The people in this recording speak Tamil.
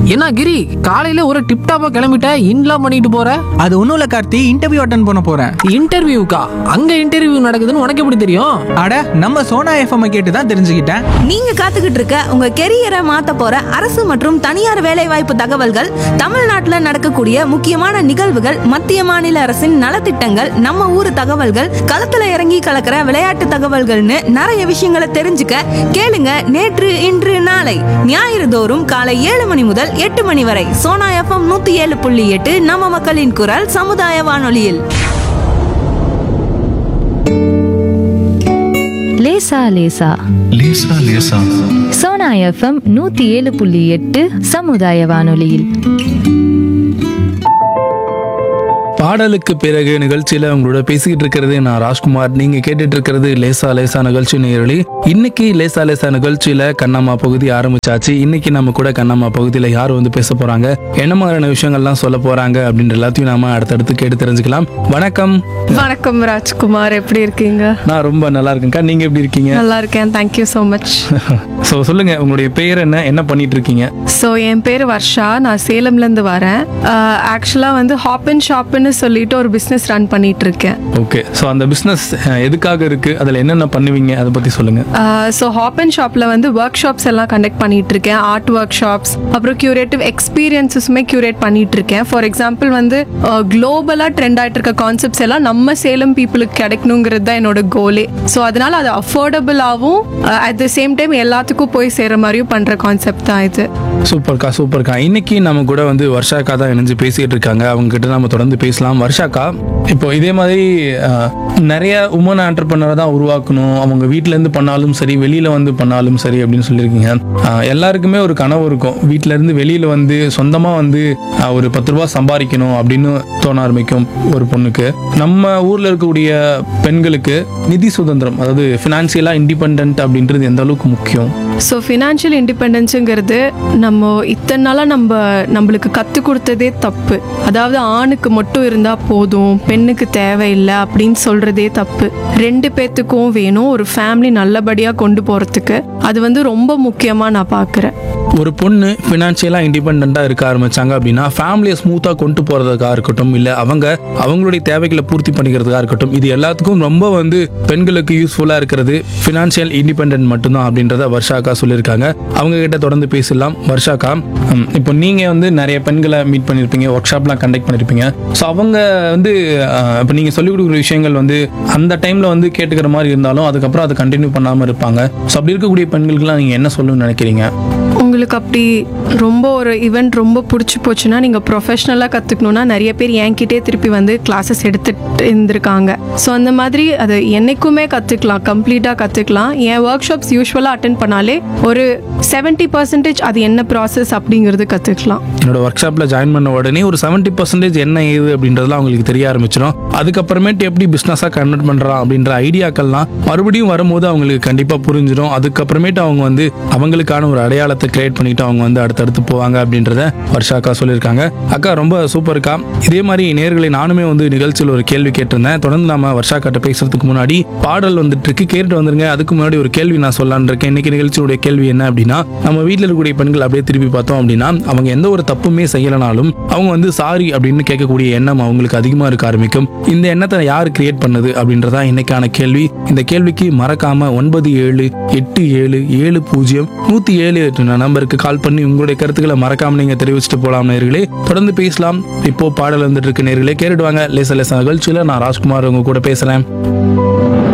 என்ன கிரி காலையில ஒரு டிப் டாப்பா கிளம்பிட்ட இன்லாம் பண்ணிட்டு போற அது ஒன்றும் இல்லை கார்த்தி இன்டர்வியூ அட்டன் பண்ண போகிறேன் இன்டர்வியூக்கா அங்க இன்டர்வியூ நடக்குதுன்னு உனக்கு எப்படி தெரியும் அட நம்ம சோனா எஃப்எம் கேட்டு தான் தெரிஞ்சுக்கிட்டேன் நீங்க காத்துக்கிட்டு இருக்க உங்க கெரியரை மாத்த போற அரசு மற்றும் தனியார் வேலைவாய்ப்பு தகவல்கள் தமிழ்நாட்டுல நடக்கக்கூடிய முக்கியமான நிகழ்வுகள் மத்திய மாநில அரசின் நலத்திட்டங்கள் நம்ம ஊர் தகவல்கள் களத்துல இறங்கி கலக்கிற விளையாட்டு தகவல்கள்னு நிறைய விஷயங்களை தெரிஞ்சுக்க கேளுங்க நேற்று இன்று நாளை ஞாயிறு தோறும் காலை ஏழு மணி முதல் எட்டு மணி வரை சோனா எஃப்எம் நூத்தி ஏழு புள்ளி எட்டு நம்ம மக்களின் குரல் சமுதாய வானொலியில் லேசா லேசா லேசா லேசா சோனா எஃப்எம் நூத்தி ஏழு புள்ளி எட்டு சமுதாய வானொலியில் பாடலுக்கு பிறகு நிகழ்ச்சியில உங்களோட பேசிக்கிட்டு இருக்கிறது நான் ராஜ்குமார் நீங்க கேட்டுட்டு இருக்கிறது லேசா லேசா நிகழ்ச்சி நேரலி இன்னைக்கு லேசா லேசா நிகழ்ச்சியில கண்ணம்மா பகுதி ஆரம்பிச்சாச்சு இன்னைக்கு நம்ம கூட கண்ணம்மா பகுதியில யார் வந்து பேச போறாங்க என்ன மாதிரியான விஷயங்கள்லாம் சொல்ல போறாங்க அப்படின்ற எல்லாத்தையும் நாம அடுத்தடுத்து கேட்டு தெரிஞ்சுக்கலாம் வணக்கம் வணக்கம் ராஜ்குமார் எப்படி இருக்கீங்க நான் ரொம்ப நல்லா இருக்கேன்க்கா நீங்க எப்படி இருக்கீங்க நல்லா இருக்கேன் தேங்க்யூ ஸோ மச் ஸோ சொல்லுங்க உங்களுடைய பெயர் என்ன என்ன பண்ணிட்டு இருக்கீங்க ஸோ என் பேர் வர்ஷா நான் சேலம்லேருந்து வரேன் ஆக்சுவலாக வந்து ஹாப் அண்ட் ஷாப்னு சொல்லிட்டு ஒரு பிஸ்னஸ் ரன் பண்ணிட்டு இருக்கேன் ஓகே ஸோ அந்த பிஸ்னஸ் எதுக்காக இருக்கு அதுல என்னென்ன பண்ணுவீங்க அதை பத்தி சொல்லுங்க ஸோ ஹாப் அண்ட் ஷாப்பில் வந்து ஒர்க் ஷாப்ஸ் எல்லாம் கண்டக்ட் பண்ணிட்டு இருக்கேன் ஆர்ட் ஒர்க் ஷாப்ஸ் அப்புறம் கியூரேட்டிவ் எக்ஸ்பீரியன்ஸஸுமே கியூரேட் பண்ணிட்டு இருக்கேன் ஃபார் எக்ஸாம்பிள் வந்து குளோபலாக ட்ரெண்ட் ஆயிட்டு இருக்க கான்செப்ட்ஸ் எல்லாம் நம்ம சேலம் பீப்புளுக்கு கிடைக்கணுங்கிறது தான் என்னோட கோலே ஸோ அதனால அது அஃபோர்டபுளாகவும் அட் த சேம் டைம் எல்லாத்துக்கும் போய் சேர மாதிரியும் பண்ணுற கான்செப்ட் தான் இது சூப்பர்க்கா சூப்பர்க்கா இன்னைக்கு நம்ம கூட வந்து வர்ஷாக்கா தான் இணைஞ்சு பேசிட்டு இருக்காங்க அவங்க கிட்ட நம்ம தொடர்ந்து பேசலாம் வர்ஷாக்கா இப்போ இதே மாதிரி அஹ், நிறைய உமன் ஆண்டர்பனரை தான் உருவாக்கணும் அவங்க வீட்ல இருந்து பண்ணாலும் சரி வெளியில வந்து பண்ணாலும் சரி அப்படின்னு சொல்லியிருக்கீங்க அஹ், எல்லாருக்குமே ஒரு கனவு இருக்கும் வீட்ல இருந்து வெளியில வந்து சொந்தமா வந்து அஹ், ஒரு பத்து ரூபாய் சம்பாதிக்கணும் அப்படின்னு தோண ஆரம்பிக்கும் ஒரு பொண்ணுக்கு நம்ம ஊர்ல இருக்கக்கூடிய பெண்களுக்கு நிதி சுதந்திரம் அதாவது ஃபினான்சியலா இண்டிபெண்ட் அப்படின்றது எந்த அளவுக்கு முக்கியம் ஸோ ஃபினான்ஷியல் இண்டிபெண்டன்ஸுங்கிறது நம்ம இத்தனை நாளாக நம்ம நம்மளுக்கு கற்றுக் கொடுத்ததே தப்பு அதாவது ஆணுக்கு மட்டும் இருந்தால் போதும் பெண்ணுக்கு தேவையில்லை அப்படின்னு சொல்கிறதே தப்பு ரெண்டு பேர்த்துக்கும் வேணும் ஒரு ஃபேமிலி நல்லபடியாக கொண்டு போகிறதுக்கு அது வந்து ரொம்ப முக்கியமாக நான் பார்க்குறேன் ஒரு பொண்ணு ஃபினான்ஷியலாக இண்டிபெண்ட்டாக இருக்க ஆரம்பிச்சாங்க அப்படின்னா ஃபேமிலியை ஸ்மூத்தாக கொண்டு போகிறதுக்காக இருக்கட்டும் இல்லை அவங்க அவங்களுடைய தேவைகளை பூர்த்தி பண்ணிக்கிறதுக்காக இருக்கட்டும் இது எல்லாத்துக்கும் ரொம்ப வந்து பெண்களுக்கு யூஸ்ஃபுல்லாக இருக்கிறது ஃபினான்ஷியல் இண்டிபெண்ட் மட்டும்தான் அப்படின்றத வர்ஷாக்கா சொல்லியிருக்காங்க அவங்க கிட்ட தொடர்ந்து பேசலாம் வர்ஷாக்கா ம், இப்போ நீங்கள் வந்து நிறைய பெண்களை மீட் பண்ணியிருப்பீங்க ஒர்க் ஷாப்லாம் கண்டக்ட் பண்ணியிருப்பீங்க ஸோ அவங்க வந்து அஹ், இப்போ நீங்கள் சொல்லிக் கொடுக்குற விஷயங்கள் வந்து அந்த டைமில் வந்து கேட்டுக்கிற மாதிரி இருந்தாலும் அதுக்கப்புறம் அதை கண்டினியூ பண்ணாமல் இருப்பாங்க ஸோ அப்படி இருக்கக்கூடிய பெண்களுக்குலாம் நீங்கள் என்ன சொல்லணும்னு நினைக்கிறீங்க உங்களுக்கு அப்படி ரொம்ப ஒரு ஈவெண்ட் ரொம்ப பிடிச்சி போச்சுன்னா நீங்கள் ப்ரொஃபஷ்னலாக கற்றுக்கணுன்னா நிறைய பேர் என்கிட்டே திருப்பி வந்து கிளாஸஸ் எடுத்துட்டு இருந்திருக்காங்க ஸோ அந்த மாதிரி அது என்னைக்குமே கற்றுக்கலாம் கம்ப்ளீட்டாக கற்றுக்கலாம் என் ஒர்க் ஷாப்ஸ் யூஸ்வலாக அட்டன் பண்ணாலே ஒரு செவன்ட்டி பர்சன்டேஜ் அது என்ன ப்ராசஸ் அப்படிங்கிறது கற்றுக்கலாம் என்னோட ஒர்க் ஷாப்பில் ஜாயின் பண்ண உடனே ஒரு செவன்ட்டி பர்சன்டேஜ் என்ன ஏது அப்படின்றதுலாம் அவங்களுக்கு தெரிய ஆரம்பிச்சிடும் அதுக்கப்புறமேட்டு எப்படி பிஸ்னஸாக கன்வெர்ட் பண்ணுறான் அப்படின்ற ஐடியாக்கள்லாம் மறுபடியும் வரும்போது அவங்களுக்கு கண்டிப்பாக புரிஞ்சிடும் அதுக்கப்புறமேட்டு அவங்க வந்து அவங்களுக்கான ஒரு அடையாளத்தை கிரியேட் பண்ணிட்டு அவங்க வந்து அடுத்தடுத்து போவாங்க அப்படின்றத வர்ஷா அக்கா சொல்லியிருக்காங்க அக்கா ரொம்ப சூப்பர்க்கா இதே மாதிரி நேர்களை நானுமே வந்து நிகழ்ச்சியில் ஒரு கேள்வி கேட்டிருந்தேன் தொடர்ந்து நாம வர்ஷா கிட்ட பேசுறதுக்கு முன்னாடி பாடல் வந்துட்டு இருக்கு கேட்டு வந்துருங்க அதுக்கு முன்னாடி ஒரு கேள்வி நான் சொல்லலான்னு இருக்கேன் இன்னைக்கு நிகழ்ச்சியுடைய கேள்வி என்ன அப்படின்னா நம்ம வீட்டில் இருக்கக்கூடிய பெண்கள் அப்படியே திருப்பி பார்த்தோம் அப்படின்னா அவங்க எந்த ஒரு தப்புமே செய்யலனாலும் அவங்க வந்து சாரி அப்படின்னு கேட்கக்கூடிய எண்ணம் அவங்களுக்கு அதிகமாக இருக்க ஆரம்பிக்கும் இந்த எண்ணத்தை யார் கிரியேட் பண்ணது அப்படின்றதா இன்னைக்கான கேள்வி இந்த கேள்விக்கு மறக்காம ஒன்பது ஏழு எட்டு ஏழு ஏழு பூஜ்ஜியம் நூத்தி ஏழு எட்டு நம்பருக்கு கால் பண்ணி உங்களுடைய கருத்துக்களை மறக்காம நீங்க தெரிவிச்சுட்டு போலாம் நேர்களே தொடர்ந்து பேசலாம் இப்போ பாடல் வந்துட்டு இருக்கு நேர்களே கேட்டுடுவாங்க லேச லேச நிகழ்ச்சியில நான் ராஜ்குமார் உங்க கூட பேசுறேன்